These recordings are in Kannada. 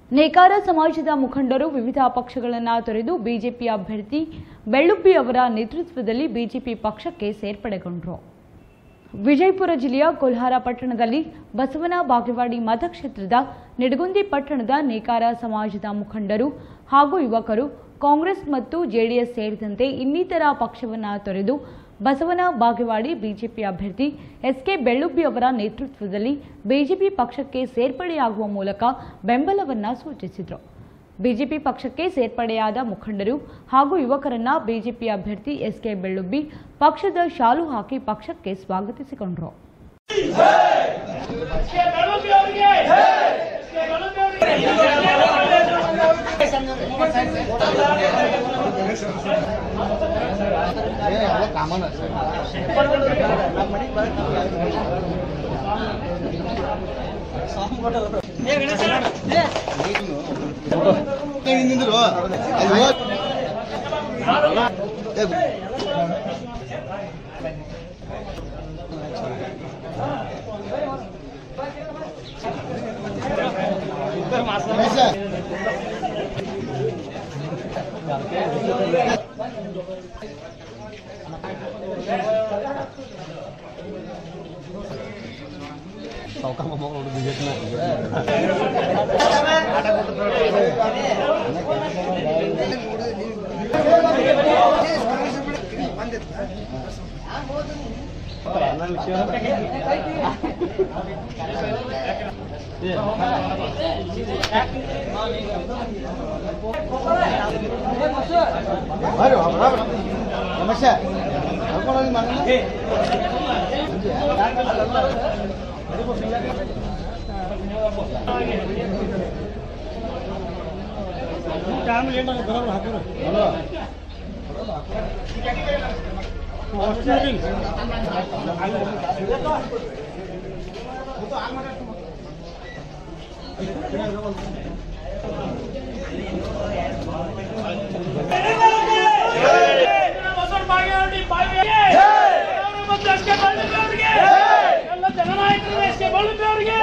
ನೇಕಾರ ಸಮಾಜದ ಮುಖಂಡರು ವಿವಿಧ ಪಕ್ಷಗಳನ್ನು ತೊರೆದು ಬಿಜೆಪಿ ಅಭ್ಯರ್ಥಿ ಬೆಳ್ಳುಬ್ಬಿ ಅವರ ನೇತೃತ್ವದಲ್ಲಿ ಬಿಜೆಪಿ ಪಕ್ಷಕ್ಕೆ ಸೇರ್ಪಡೆಗೊಂಡರು ವಿಜಯಪುರ ಜಿಲ್ಲೆಯ ಕೊಲ್ಹಾರ ಪಟ್ಟಣದಲ್ಲಿ ಬಸವನ ಬಾಗೇವಾಡಿ ಮತಕ್ಷೇತ್ರದ ನಿಡಗುಂದಿ ಪಟ್ಟಣದ ನೇಕಾರ ಸಮಾಜದ ಮುಖಂಡರು ಹಾಗೂ ಯುವಕರು ಕಾಂಗ್ರೆಸ್ ಮತ್ತು ಜೆಡಿಎಸ್ ಸೇರಿದಂತೆ ಇನ್ನಿತರ ಪಕ್ಷವನ್ನು ತೊರೆದು ಬಸವನ ಬಾಗೇವಾಡಿ ಬಿಜೆಪಿ ಅಭ್ಯರ್ಥಿ ಎಸ್ಕೆ ಬೆಳ್ಳುಬ್ಬಿ ಅವರ ನೇತೃತ್ವದಲ್ಲಿ ಬಿಜೆಪಿ ಪಕ್ಷಕ್ಕೆ ಸೇರ್ಪಡೆಯಾಗುವ ಮೂಲಕ ಬೆಂಬಲವನ್ನ ಸೂಚಿಸಿದರು ಬಿಜೆಪಿ ಪಕ್ಷಕ್ಕೆ ಸೇರ್ಪಡೆಯಾದ ಮುಖಂಡರು ಹಾಗೂ ಯುವಕರನ್ನ ಬಿಜೆಪಿ ಅಭ್ಯರ್ಥಿ ಎಸ್ಕೆ ಬೆಳ್ಳುಬ್ಬಿ ಪಕ್ಷದ ಶಾಲು ಹಾಕಿ ಪಕ್ಷಕ್ಕೆ ಸ್ವಾಗತಿಸಿಕೊಂಡರು ನಿಂದ್ರು ಅಲ್ಲಿ ಹೋಗ್. ಏ, ರಮೇಶ, ಬರ್ರಿ, ಒಬ್ರು, ಒಬ್ರು. ರಮೇಶ ಕರ್ಕೊಂಡು ಹೋಗಿ ಮನೆಗೆ. ಹಲೋ. ಬಸವನ ಬಾಗೇವಾಡಿ ಬಾವಿಗೆ ಅವರು ಮತ್ತು ಎಸ್ ಕೆ ಬಳ್ಳೂರಿ ಅವರಿಗೆ ಎಲ್ಲ ಜನನಾಯಕರು ಎಸ್ ಕೆ ಬಳ್ಳೂರಿ ಅವರಿಗೆ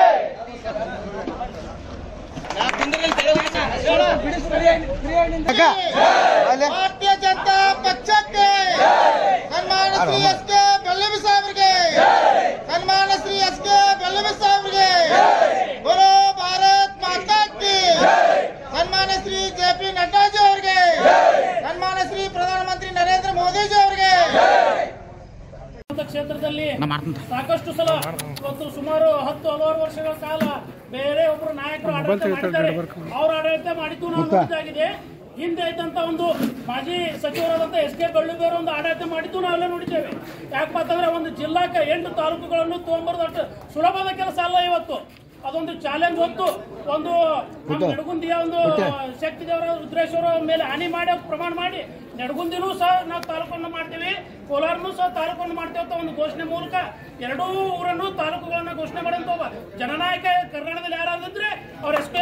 ಅಕ್ಕ, ಅಲ್ಲಿ. ಭಾರತೀಯ ಜನತಾ ಪಕ್ಷಕ್ಕೆ ಸನ್ಮಾನ ಶ್ರೀ ಎಸ್ ಕೆ ಬೆಳ್ಳವಿ ಸಾಹೇಬ್ರಿಗೆ ಸನ್ಮಾನ ಶ್ರೀ ಎಸ್ ಕೆ ಬೆಳ್ಳವಿ ಸಾಹೇಬ್ರಿಗೆ ಬರೋ ಭಾರತ್ ಮಾತಾ ಕಿ ಸನ್ಮಾನ ಶ್ರೀ ಜೆ ಪಿ ನಡ್ಡಾಜಿ ಅವರಿಗೆ ಸನ್ಮಾನ ಶ್ರೀ ಪ್ರಧಾನಮಂತ್ರಿ ನರೇಂದ್ರ ಮೋದಿಜಿ ಅವರಿಗೆ ಕ್ಷೇತ್ರದಲ್ಲಿ ಸಾಕಷ್ಟು ಸಲ ಇವತ್ತು ಸುಮಾರು ಹತ್ತು ಹಲವಾರು ವರ್ಷಗಳ ಕಾಲ ಬೇರೆ ಒಬ್ಬರು ನಾಯಕರು ಆಡಳಿತ ಮಾಡಿದ್ದಾರೆ ಅವ್ರ ಆಡಳಿತ ಮಾಡಿದ್ದು ನಾವು ನೋಡಿದ್ದಾಗಿದೆ ಹಿಂದೆ ಇದ್ದಂತ ಒಂದು ಮಾಜಿ ಸಚಿವರಾದಂತ ಎಸ್ ಕೆ ಬಳ್ಳುಬಿ ಅವರು ಒಂದು ಆಡಳಿತ ಮಾಡಿದ್ದು ನಾವೆಲ್ಲ ನೋಡಿದ್ದೇವೆ ಯಾಕಪ್ಪ ಅಂತಂದ್ರೆ ಒಂದು ಜಿಲ್ಲಾಕ್ಕೆ ಎಂಟು ತಾಲೂಕುಗಳನ್ನು ತೊಗೊಂಬರೋದಷ್ಟು ಸುಲಭದ ಕೆಲಸ ಅಲ್ಲ ಇವತ್ತು ಅದೊಂದು ಚಾಲೆಂಜ್ ಹೊತ್ತು ಒಂದು ನಮ್ಮ ನಡಗುಂದಿಯ ಒಂದು ಶಕ್ತಿ ದೇವರ ರುದ್ರೇಶ್ವರ ಮೇಲೆ ಹಾನಿ ಮಾಡಿ ಅವ್ರು ಪ್ರಮಾಣ ಮಾಡಿ ನಡಗುಂದಿನೂ ಸಹ ನಾವು ತಾಲೂಕನ್ನು ಮಾಡ್ತೀವಿ ಕೋಲಾರನೂ ಸಹ ತಾಲೂಕನ್ನು ಮಾಡ್ತೇವೆ ಅಂತ ಒಂದು ಘೋಷಣೆ ಮೂಲಕ ಎರಡೂ ಊರನ್ನು ತಾಲೂಕುಗಳನ್ನ ಘೋಷಣೆ ಮಾಡುವಂತ ಒಬ್ಬ ಜನನಾಯಕ ಕರ್ನಾಟಕದಲ್ಲಿ ಯಾರಾದ್ರೆ ಅವ್ರ ಎಸ್ ಕೆ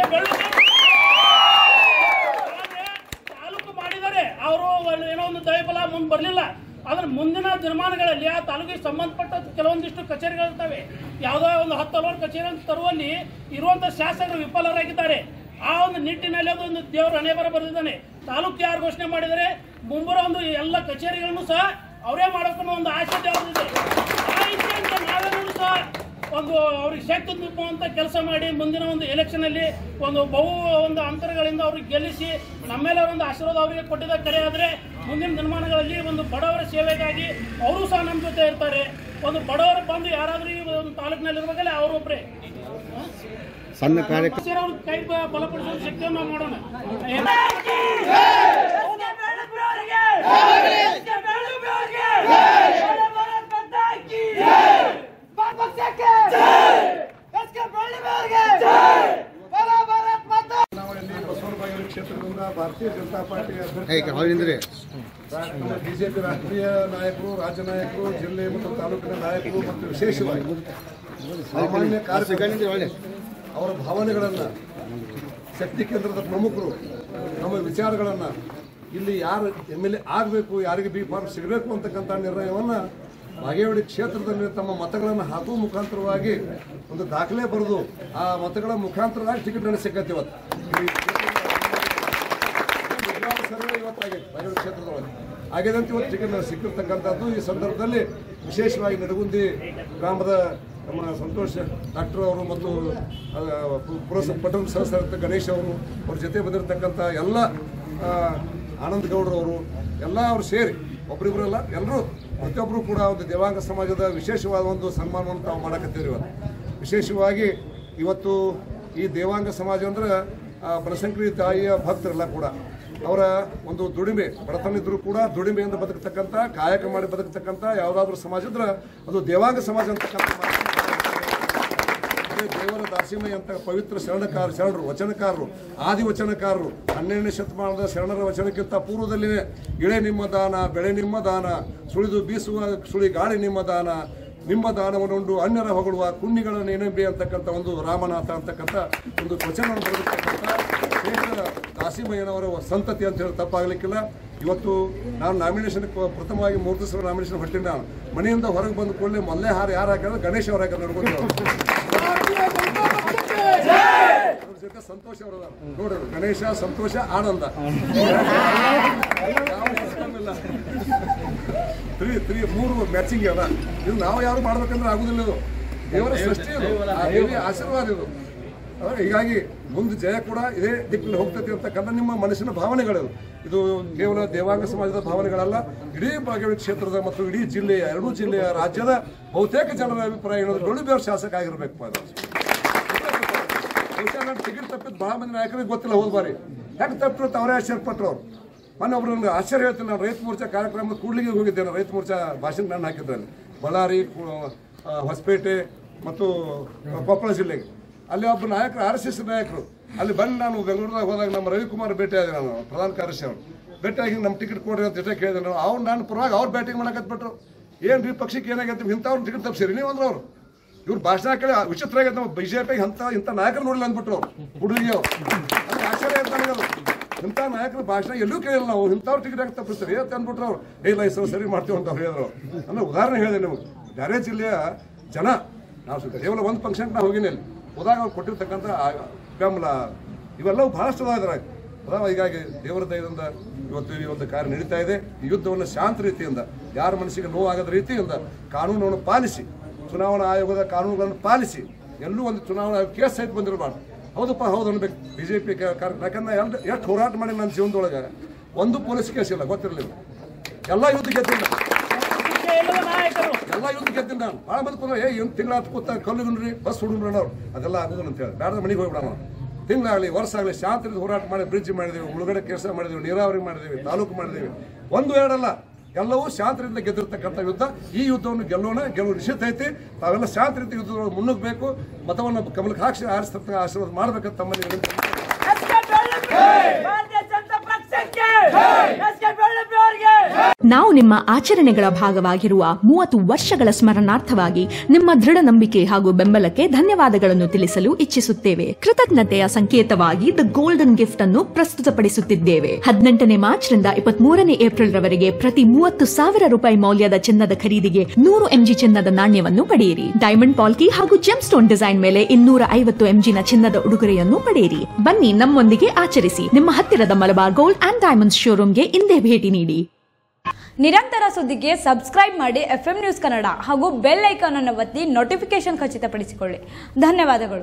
ಆದ್ರೆ ತಾಲೂಕು ಮಾಡಿದ್ದಾರೆ ಅವರು ಏನೋ ಒಂದು ದಯಬಲ ಮುಂದೆ ಬರಲಿಲ್ಲ ಆದ್ರೆ ಮುಂದಿನ ದಿನಮಾನಗಳಲ್ಲಿ ಆ ತಾಲೂಕಿಗೆ ಸಂಬಂಧಪಟ್ಟ ಕೆಲವೊಂದಿಷ್ಟು ಕಚೇರಿಗಳಿರ್ತವೆ ಯಾವುದೋ ಒಂದು ಹತ್ತು ಹಲವಾರು ಕಚೇರಿ ಅಂತ ತರುವಲ್ಲಿ ಇರುವಂತ ಶಾಸಕರು ವಿಫಲರಾಗಿದ್ದಾರೆ ಆ ಒಂದು ನಿಟ್ಟಿನಲ್ಲಿ ಅದೊಂದು ದೇವರು ಹಣೆಬರ ಬರೆದಿದ್ದಾನೆ ತಾಲೂಕು ಯಾರು ಘೋಷಣೆ ಮಾಡಿದರೆ ಮುಂಬರೋ ಒಂದು ಎಲ್ಲ ಕಚೇರಿಗಳನ್ನು ಸಹ ಅವರೇ ಮಾಡೋಕ್ಕನ್ನೋ ಒಂದು ಆಸೆ ದೇವರಿದೆ ಆ ಇಚ್ಛೆಯಿಂದ ನಾವೇನೂ ಸಹ ಒಂದು ಅವ್ರಿಗೆ ಶಕ್ತಿ ತುಂಬುವಂತ ಕೆಲಸ ಮಾಡಿ ಮುಂದಿನ ಒಂದು ಎಲೆಕ್ಷನ್ ಅಲ್ಲಿ ಒಂದು ಬಹು ಒಂದು ಅಂತರಗಳಿಂದ ಅವ್ರಿಗೆ ಗೆಲ್ಲಿಸಿ ನಮ್ಮೆಲ್ಲರ ಒಂದು ಆಶೀರ್ವಾದ ಅವರಿಗೆ ಕೊಟ್ಟಿದ್ದ ಕರೆ ಆದ್ರೆ ಮುಂದಿನ ದಿನಮಾನಗಳಲ್ಲಿ ಒಂದು ಬಡವರ ಸೇವೆಗಾಗಿ ಅವರು ಸಹ ನಮ್ಮ ಜೊತೆ ಇರ್ತಾರೆ ಒಂದು ಬಡವರು ಬಂದು ಯಾರಾದ್ರೂ ಈ ಒಂದು ತಾಲೂಕಿನಲ್ಲಿ ಇರ್ಬೇಕಲ್ಲ ಅವರೊಬ್ರೆ ಸಣ್ಣ ಕಾರ್ಯಕ್ರಮ ಸೇರಿ ಅವ್ರ ಕೈ ಬ- ಬಲಪಡಿಸುವ ಶಕ್ತಿಯನ್ನು ನಾವು ಮಾಡೋಣ ಚುನಾವಣೆಯಲ್ಲಿ ಬಸವನ ಬಾಗೇವಾಡಿ ಕ್ಷೇತ್ರದಿಂದ ಭಾರತೀಯ ಜನತಾ ಪಾರ್ಟಿ ಏ, ಅಭ್ಯರ್ಥಿ ಹೊರಗೆ ನಿಂದ್ರಿ. ಬಿಜೆಪಿ ರಾಷ್ಟ್ರೀಯ ನಾಯಕರು ರಾಜ್ಯ ನಾಯಕರು ಜಿಲ್ಲೆ ಮತ್ತು ತಾಲೂಕಿನ ನಾಯಕರು ಮತ್ತು ವಿಶೇಷವಾಗಿ ಸಾಮಾನ್ಯ ಈ ಕಡೆ ಕಾರ್ಯಕರ್ತರು ನಿಂದ್ರಿ, ಒಳ್ಳೆ. ಅವರ ಭಾವನೆಗಳನ್ನು ಶಕ್ತಿ ಕೇಂದ್ರದ ಪ್ರಮುಖರು ನಮ್ಮ ವಿಚಾರಗಳನ್ನು ಇಲ್ಲಿ ಯಾರು ಎಮ್ ಎಲ್ ಎ ಆಗಬೇಕು ಯಾರಿಗೆ ಬಿ ಫಾರ್ಮ್ ಸಿಗಬೇಕು ಅಂತಕ್ಕಂಥ ನಿರ್ಣಯವನ್ನು ಬಾಗೇವಾಡಿ ಕ್ಷೇತ್ರದಲ್ಲಿ ತಮ್ಮ ಮತಗಳನ್ನು ಹಾಕುವ ಮುಖಾಂತರವಾಗಿ ಒಂದು ದಾಖಲೆ ಬರೆದು ಆ ಮತಗಳ ಮುಖಾಂತರವಾಗಿ ಟಿಕೆಟ್ ಸಿಕ್ಕತ್ತೆ ಇವತ್ತು ಈ ನಿಜವಾದ ಸರ್ವೆ ಇವತ್ತಾಗಿದೆ ಬಾಗೇವಾಡಿ ಕ್ಷೇತ್ರದೊಳಗೆ ಆಗಿದೆ ಅಂತ ಇವತ್ತು ಟಿಕೆಟ್ ಸಿಕ್ಕಿರ್ತಕ್ಕಂಥದ್ದು ಈ ಸಂದರ್ಭದಲ್ಲಿ ವಿಶೇಷವಾಗಿ ನಡಗುಂದಿ ಗ್ರಾಮದ ನಮ್ಮ ಸಂತೋಷ್ ಡಾಕ್ಟರ್ ಅವರು ಮತ್ತು ಆ, ಪು- ಪುರಸಭೆ ಪಟ್ಟಣ ಸದಸ್ಯರ ಗಣೇಶ್ ಅವರು ಅವ್ರ ಜೊತೆ ಬಂದಿರತಕ್ಕಂಥ ಎಲ್ಲ ಆ, ಆನಂದ್ ಗೌಡ್ರು ಅವರು ಎಲ್ಲ ಅವರು ಸೇರಿ ಒಬ್ಬರಿಬ್ಬರಲ್ಲ ಎಲ್ಲರೂ ಪ್ರತಿಯೊಬ್ಬರು ಕೂಡ ಒಂದು ದೇವಾಂಗ ಸಮಾಜದ ವಿಶೇಷವಾದ ಒಂದು ಸನ್ಮಾನವನ್ನು ತಾವು ಮಾಡಕತ್ತೀರಿ ಇವತ್ತು ವಿಶೇಷವಾಗಿ ಇವತ್ತು ಈ ದೇವಾಂಗ ಸಮಾಜ ಅಂದ್ರೆ ಆ, ಬನಶಂಕರಿ ತಾಯಿಯ ಭಕ್ತರೆಲ್ಲ ಕೂಡ ಅವರ ಒಂದು ದುಡಿಮೆ ಬಡತನ ಇದ್ರೂ ಕೂಡ ದುಡಿಮೆಯಿಂದ ಬದುಕತಕ್ಕಂಥ ಕಾಯಕ ಮಾಡಿ ಬದುಕತಕ್ಕಂಥ ಯಾವುದಾದ್ರೂ ಸಮಾಜ ಇದ್ರೆ ಅದು ದೇವಾಂಗ ಸಮಾಜ ಅಂತಕ್ಕಂಥ ಮಾತನ್ನ ಅದೇ ದೇವರ ದಾಸಿಮಯ ಅಂತ ಪವಿತ್ರ ಶರಣಕಾರ ಶರಣರು ವಚನಕಾರರು ಆದಿ ವಚನಕಾರರು ಹನ್ನೆರಡನೇ ಶತಮಾನದ ಶರಣರ ವಚನಕ್ಕಿಂತ ಪೂರ್ವದಲ್ಲಿನೇ ಇಳೆ ನಿಮ್ಮ ದಾನ ಬೆಳೆ ನಿಮ್ಮ ದಾನ ಸುಳಿದು ಬೀಸುವ ಸುಳಿ ಗಾಳಿ ನಿಮ್ಮ ದಾನ ನಿಮ್ಮ ದಾನವನ್ನುಂಡು ಅನ್ಯರ ಹೊಗಳುವ ಕುಣ್ಣಿಗಳ ನೆನಪಿ ಅಂತಕ್ಕಂಥ ಒಂದು ರಾಮನಾಥ ಅಂತಕ್ಕಂಥ ಒಂದು ವಚನವನ್ನು ಬರೆದಿರ್ತಕ್ಕಂಥ ಶ್ರೇಷ್ಠ ದಾಸಿಮಯ್ಯನವರ ಸಂತತಿ ಅಂತ ಹೇಳಿ ತಪ್ಪಾಗಲಿಕ್ಕಿಲ್ಲ ಇವತ್ತು ನಾನು ನಾಮಿನೇಷನ್ ಪ್ರಥಮವಾಗಿ ಮೂರು ದಿವಸ ನಾಮಿನೇಷನ್ ಹೊಟ್ಟಿನ ನಾನು ಮನೆಯಿಂದ ಹೊರಗೆ ಬಂದ ಕೂಡಲೇ ಮೊದಲೇ ಹಾರ ಯಾರು ಹಾಕಿದ್ರೆ ಗಣೇಶ್ ಅವ್ರು ಹಾಕಿದ್ರೆ ನೋಡ್ಕೊಂಡು ಅವ್ರ ಜೊತೆ ಸಂತೋಷ ಅವರು ನೋಡ್ರಿ ಗಣೇಶ ಸಂತೋಷ ಆನಂದ ಯಾವ system ಇಲ್ಲ ತ್ರೀ ತ್ರೀ ಮೂರು ಮ್ಯಾಚಿಂಗ್ ಅದ ಇದು ನಾವು ಯಾರು ಮಾಡ್ಬೇಕಂದ್ರೆ ಆಗುದಿಲ್ಲ ಇದು ದೇವರ ಸೃಷ್ಟಿ ಇದು ಆ ದೇವಿಯ ಆಶೀರ್ವಾದ ಇದು ಅದ್ರ ಹೀಗಾಗಿ ಮುಂದೆ ಜಯ ಕೂಡ ಇದೇ ದಿಕ್ಕಿನಲ್ಲಿ ಹೋಗ್ತೈತಿ ಅಂತಕ್ಕಂಥ ನಿಮ್ಮ ಮನಸ್ಸಿನ ಭಾವನೆಗಳು ಇದು ಕೇವಲ ದೇವಾಂಗ ಸಮಾಜದ ಭಾವನೆಗಳಲ್ಲ ಇಡೀ ಬಾಗೇವಾಡಿ ಕ್ಷೇತ್ರದ ಮತ್ತು ಇಡೀ ಜಿಲ್ಲೆಯ ಎರಡೂ ಜಿಲ್ಲೆಯ ರಾಜ್ಯದ ಬಹುತೇಕ ಜನರ ಅಭಿಪ್ರಾಯ ಏನಂದ್ರೆ ಡೊಳ್ಳುಬೇರ್ ಶಾಸಕ ಆಗಿರ್ಬೇಕು ಅದು ಬಹುಶಃ ನಾನು ಟಿಕೆಟ್ ತಪ್ಪಿದ್ದು ಬಹಳ ಮಂದಿ ನಾಯಕರಿಗೆ ಗೊತ್ತಿಲ್ಲ ಹೋದ ಬಾರಿ ಯಾಕೆ ತಪ್ಪಿರು ಅಂತ ಅವರೇ ಆಶ್ಚರ್ಯಪಟ್ಟರು ಅವ್ರು ಮೊನ್ನೆ ಒಬ್ರು ನನಗೆ ಆಶ್ಚರ್ಯ ಹೇಳ್ತೀನಿ ನಾನು ರೈತ ಮೋರ್ಚಾ ಕಾರ್ಯಕ್ರಮದ ಕೂಡ್ಲಿಗೆ ಹೋಗಿದ್ದೆ ನಾನು ರೈತ ಮೋರ್ಚಾ ಭಾಷಣ ನಾನು ಹಾಕಿದ್ರಲ್ಲಿ ಬಳ್ಳಾರಿ ಕು- ಆ, ಹೊಸಪೇಟೆ ಮತ್ತು ಕೊಪ್ಪಳ ಜಿಲ್ಲೆಗೆ ಅಲ್ಲಿ ಒಬ್ಬ ನಾಯಕರು ಆರ್ ಎಸ್ ಎಸ್ ನಾಯಕರು ಅಲ್ಲಿ ಬಂದು ನಾನು ಬೆಂಗಳೂರದಾಗ ಹೋದಾಗ ನಮ್ಮ ರವಿಕುಮಾರ್ ಭೇಟಿ ಆದೆ ನಾನು ಪ್ರಧಾನ ಕಾರ್ಯದರ್ಶಿ ಅವರು ಭೇಟಿಯಾಗಿ ನಮ್ಮ ಟಿಕೆಟ್ ಕೊಡ್ರಿ ಅಂತ ಜೊತೆ ಕೇಳಿದೆ ನಾನು ಅವ್ರು ನಾನು ಪರವಾಗಿ ಅವ್ರು ಬ್ಯಾಟಿಂಗ್ ಮಾಡಕತ್ಬಿಟ್ರು ಏನ್ರಿ ಪಕ್ಷಕ್ಕೆ ಏನಾಗೈತೆ ಇಂಥವ್ರು ಟಿಕೆಟ್ ತಪ್ಸಿರಿ ನೀವು ಅಂದ್ರು ಅವ್ರು ಇವ್ರು ಭಾಷಣ ಕೇಳಿ ವಿಚಿತ್ರ ಆಗೈತೆ ನಾವು ಬಿಜೆಪಿಗೆ ಅಂತ ಇಂಥ ನಾಯಕರು ನೋಡಿಲ್ಲ ಅಂದ್ಬಿಟ್ರು ಅವ್ರು ಹುಡುಗಿ ಅವ್ರು ಅದು ಆಶ್ಚರ್ಯ ಆಯ್ತು ನನಗದು ಇಂಥ ನಾಯಕರ ಭಾಷಣ ಎಲ್ಲೂ ಕೇಳಿಲ್ಲ ನಾವು ಇಂಥವ್ರು ಟಿಕೆಟ್ ಹಾಕಿ ತಪ್ಪಿಸ್ತಾರೆ ಅಂತ ಅಂದ್ಬಿಟ್ರು ಅವ್ರು ಇಲ್ಲ ಈ ಸಲ ಸರಿ ಮಾಡ್ತೀವಿ ಅಂತ ಅವ್ರು ಹೇಳಿದ್ರು ಅಂದ್ರೆ ಉದಾಹರಣೆ ಹೇಳಿದೆ ನಿಮಗೆ ಬೇರೆ ಜಿಲ್ಲೆಯ ಜನ ನಾವು ಸ್ವಲ್ಪ ಕೇವಲ ಒಂದು ಫಂಕ್ಷನ್ಗೆ ನಾವು ಹೋಗಿನಿ ಅಲ್ಲಿ ಹೋದಾಗ ಅವ್ರು ಕೊಟ್ಟಿರ್ತಕ್ಕಂಥ ಆ ಬೆಂಬಲ ಇವೆಲ್ಲವೂ ಬಹಳಷ್ಟು ಅದಾವ ಅದಾವ ಹೀಗಾಗಿ ದೇವರ ದಯದಿಂದ ಇವತ್ತು ಈ ಒಂದು ಕಾರ್ಯ ನಡೀತಾ ಇದೆ ಈ ಯುದ್ಧವನ್ನು ಶಾಂತ ರೀತಿಯಿಂದ ಯಾರ ಮನಸ್ಸಿಗೆ ನೋವಾಗದ ರೀತಿಯಿಂದ ಕಾನೂನನ್ನು ಪಾಲಿಸಿ ಚುನಾವಣಾ ಆಯೋಗದ ಕಾನೂನುಗಳನ್ನು ಪಾಲಿಸಿ ಎಲ್ಲೂ ಒಂದು ಚುನಾವಣಾ ಆಯೋಗ ಕೇಸ್ ಸಹಿತ ಬಂದಿರಬಾರ್ದು ಹೌದಪ್ಪ ಹೌದು ಅನ್ಬೇಕು ಬಿ ಜೆ ಪಿ ಕಾರ್ಯಕ್ರಮ ಯಾಕಂದ್ರೆ ಎರಡು ಎಷ್ಟು ಹೋರಾಟ ಮಾಡಿ ನನ್ನ ಜೀವನದೊಳಗೆ ಒಂದು ಪೊಲೀಸ್ ಕೇಸ್ ಇಲ್ಲ ಗೊತ್ತಿರಲಿಲ್ಲ ಎಲ್ಲ ಯುದ್ಧ ಗೆದ್ದಿಲ್ಲ ಇಲ್ಲದ ನಾಯಕರು ಎಲ್ಲ ಯುದ್ಧ ಗೆದ್ದಿಲ್ಲ ನಾನು ಭಾಳ ಮಂದಿ ಕೂತ್ರೆ ಏ ಏನು ತಿಂಗಳ ಹತ್ತು ಕೂತ ಕಲ್ಲು ಗುಂಡ್ರಿ ಬಸ್ ಹುಡುಗ್ರಿ ಅನ್ನೋರು ಅದೆಲ್ಲ ಆಗೋದಿಲ್ಲ ಅಂತ ಹೇಳಿ ಬೇಡ ಮನೆಗೆ ಹೋಗ್ಬಿಡೋಣ ತಿಂಗಳಾಗಲಿ ವರ್ಷ ಆಗಲಿ ಶಾಂತಿ ಹೋರಾಟ ಮಾಡಿ ಬ್ರಿಡ್ಜ್ ಮಾಡಿದೀವಿ ಮುಳುಗಡೆ ಕೆಲಸ ಮಾಡಿದೀವಿ ನೀರಾವರಿ ಮಾಡಿದೀವಿ ತಾಲೂಕು ಮಾಡಿದೀವಿ ಒಂದು ಎರಡಲ್ಲ ಎಲ್ಲವೂ ಶಾಂತಿಯಿಂದ ಗೆದ್ದಿರ್ತಕ್ಕಂಥ ಯುದ್ಧ ಈ ಯುದ್ಧವನ್ನು ಗೆಲ್ಲೋಣ ಗೆಲುವು ನಿಶ್ಚಿತ ಐತಿ ತಾವೆಲ್ಲ ಶಾಂತಿ ರೀತಿ ಯುದ್ಧದೊಳಗೆ ಮುನ್ನುಗ್ಬೇಕು ಮತವನ್ನು ಕಮಲಕ್ಕೆ ಹಾಕಿ ಆರಿಸ್ತಕ್ಕ ಆಶೀರ್ವಾದ ಮಾಡ್ಬೇಕಂತ ತಮ್ಮಲ್ಲಿ ವಿನಂತಿ ಭಾರತೀಯ ಜನತಾ ಪಕ್ಷಕ್ಕೆ ಎಸ್ ಕೆ ಬೆಳ್ಳಪ್ಪಿ ಅವರಿಗೆ ನಾವು ನಿಮ್ಮ ಆಚರಣೆಗಳ ಭಾಗವಾಗಿರುವ ಮೂವತ್ತು ವರ್ಷಗಳ ಸ್ಮರಣಾರ್ಥವಾಗಿ ನಿಮ್ಮ ದೃಢ ನಂಬಿಕೆ ಹಾಗೂ ಬೆಂಬಲಕ್ಕೆ ಧನ್ಯವಾದಗಳನ್ನು ತಿಳಿಸಲು ಇಚ್ಛಿಸುತ್ತೇವೆ ಕೃತಜ್ಞತೆಯ ಸಂಕೇತವಾಗಿ ದ ಗೋಲ್ಡನ್ ಗಿಫ್ಟ್ ಅನ್ನು ಪ್ರಸ್ತುತಪಡಿಸುತ್ತಿದ್ದೇವೆ ಹದಿನೆಂಟನೇ ಮಾರ್ಚ್ ರಿಂದ ಇಪ್ಪತ್ಮೂರನೇ ಏಪ್ರಿಲ್ ರವರೆಗೆ ಪ್ರತಿ ಮೂವತ್ತು ಸಾವಿರ ರೂಪಾಯಿ ಮೌಲ್ಯದ ಚಿನ್ನದ ಖರೀದಿಗೆ ನೂರು ಎಂಜಿ ಚಿನ್ನದ ನಾಣ್ಯವನ್ನು ಪಡೆಯಿರಿ ಡೈಮಂಡ್ ಪಾಲ್ಕಿ ಹಾಗೂ ಜೆಮ್ ಸ್ಟೋನ್ ಡಿಸೈನ್ ಮೇಲೆ ಇನ್ನೂರ ಐವತ್ತು ಎಂಜಿನ ಚಿನ್ನದ ಉಡುಗೊರೆಯನ್ನು ಪಡೆಯಿರಿ ಬನ್ನಿ ನಮ್ಮೊಂದಿಗೆ ಆಚರಿಸಿ ನಿಮ್ಮ ಹತ್ತಿರದ ಮಲಬಾರ್ ಗೋಲ್ಡ್ ಅಂಡ್ ಡೈಮಂಡ್ಸ್ ಶೋರೂಮ್ಗೆ ಇಂದೇ ಭೇಟಿ ನೀಡಿ ನಿರಂತರ ಸುದ್ದಿಗೆ ಸಬ್ಸ್ಕ್ರೈಬ್ ಮಾಡಿ ಎಫ್ ನ್ಯೂಸ್ ಕನ್ನಡ ಹಾಗೂ ಬೆಲ್ ಐಕಾನ್ ಅನ್ನು ಒತ್ತಿ ನೋಟಿಫಿಕೇಶನ್ ಖಚಿತಪಡಿಸಿಕೊಳ್ಳಿ ಧನ್ಯವಾದಗಳು